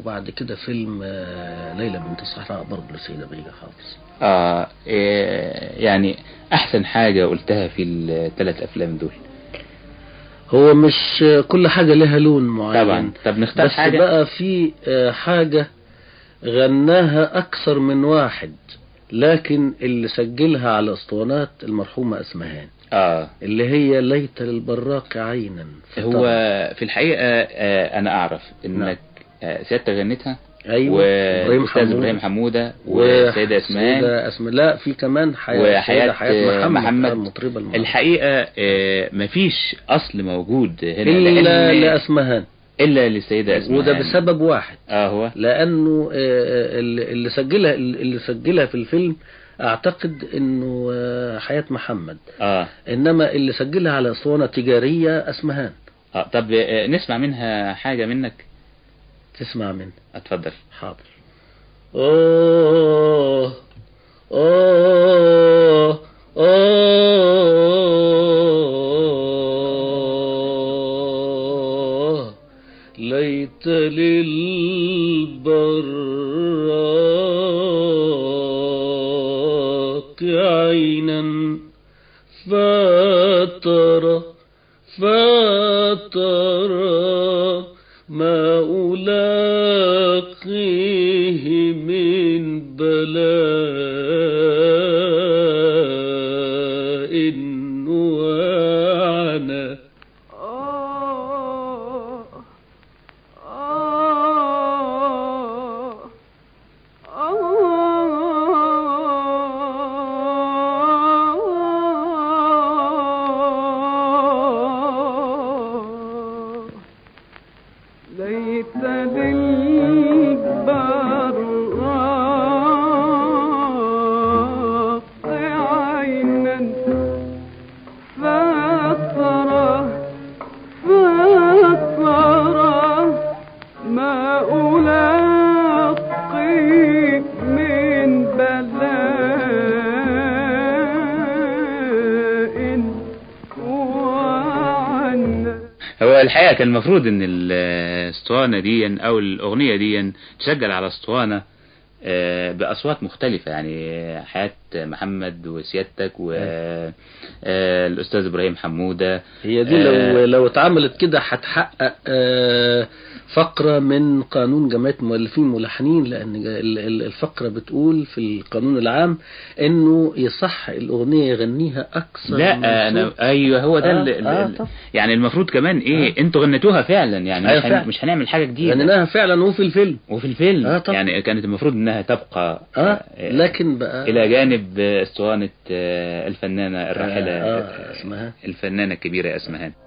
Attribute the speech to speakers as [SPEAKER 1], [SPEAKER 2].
[SPEAKER 1] وبعد كده فيلم آه، ليلى بنت الصحراء برضه للسيدة بهيجة حافظ
[SPEAKER 2] اه إيه يعني احسن حاجة قلتها في الثلاث افلام دول
[SPEAKER 1] هو مش آه، كل حاجة لها لون معين
[SPEAKER 2] طبعا طب نختار
[SPEAKER 1] بس
[SPEAKER 2] حاجة
[SPEAKER 1] بقى في آه، حاجة غناها أكثر من واحد لكن اللي سجلها على اسطوانات المرحومة اسمهان
[SPEAKER 2] اه
[SPEAKER 1] اللي هي ليت للبراق عينا
[SPEAKER 2] هو
[SPEAKER 1] فترى.
[SPEAKER 2] في الحقيقة آه انا اعرف
[SPEAKER 1] نعم.
[SPEAKER 2] انك آه سيادتك غنتها
[SPEAKER 1] ايوه إبراهيم
[SPEAKER 2] والاستاذ
[SPEAKER 1] حمودة.
[SPEAKER 2] ابراهيم حمودة والسيدة اسماء
[SPEAKER 1] وسيدة اسماء لا في كمان حياة
[SPEAKER 2] وحياة
[SPEAKER 1] السيدة حياة
[SPEAKER 2] آه،
[SPEAKER 1] محمد,
[SPEAKER 2] محمد.
[SPEAKER 1] المطربة المعروفة.
[SPEAKER 2] الحقيقة آه مفيش اصل موجود هنا
[SPEAKER 1] إلا
[SPEAKER 2] لأن-
[SPEAKER 1] لأسمهان
[SPEAKER 2] الا للسيدة اسماء
[SPEAKER 1] وده بسبب واحد
[SPEAKER 2] اه هو
[SPEAKER 1] لأنه آه، اللي اللي سجلها اللي سجلها في الفيلم أعتقد إنه آه، حياة محمد
[SPEAKER 2] اه
[SPEAKER 1] إنما اللي سجلها على أسطوانة تجارية أسمهان
[SPEAKER 2] اه طب آه نسمع منها حاجة منك
[SPEAKER 1] تسمع منه
[SPEAKER 2] اتفضل
[SPEAKER 1] حاضر آه آه آه ليت للبراق عينا فترى فترى ما ألاقيه من بلاء وعنى
[SPEAKER 3] آه آه آه ليت للبراق عينا فترى فترى ما ألاقي من بلاء وعنى
[SPEAKER 2] هو الحقيقة كان المفروض ان الاسطوانة دي او الاغنية دي تسجل على اسطوانة آه، بأصوات مختلفة يعني حياة محمد وسيادتك والأستاذ إبراهيم حمودة
[SPEAKER 1] هي دي
[SPEAKER 2] آه.
[SPEAKER 1] لو لو اتعملت كده هتحقق آه، فقرة من قانون جمعية مؤلفين ملحنين لأن ال- ال- الفقرة بتقول في القانون العام إنه يصح الأغنية يغنيها أكثر من
[SPEAKER 2] لا انا
[SPEAKER 1] صوت.
[SPEAKER 2] ايوه هو ده
[SPEAKER 1] آه،
[SPEAKER 2] ال- ال-
[SPEAKER 1] آه،
[SPEAKER 2] ال-
[SPEAKER 1] طب.
[SPEAKER 2] يعني المفروض كمان ايه
[SPEAKER 1] آه.
[SPEAKER 2] انتوا غنيتوها فعلا يعني
[SPEAKER 1] أيوة
[SPEAKER 2] مش, هن...
[SPEAKER 1] فعلا.
[SPEAKER 2] مش هنعمل حاجة جديدة
[SPEAKER 1] غنيناها فعلا وفي الفيلم
[SPEAKER 2] وفي الفيلم
[SPEAKER 1] آه، طبعا.
[SPEAKER 2] يعني كانت المفروض انها تبقى
[SPEAKER 1] اه لكن بقى
[SPEAKER 2] الى جانب اسطوانة آه، الفنانة الراحلة
[SPEAKER 1] آه، آه، اسمها
[SPEAKER 2] الفنانة الكبيرة اسمهان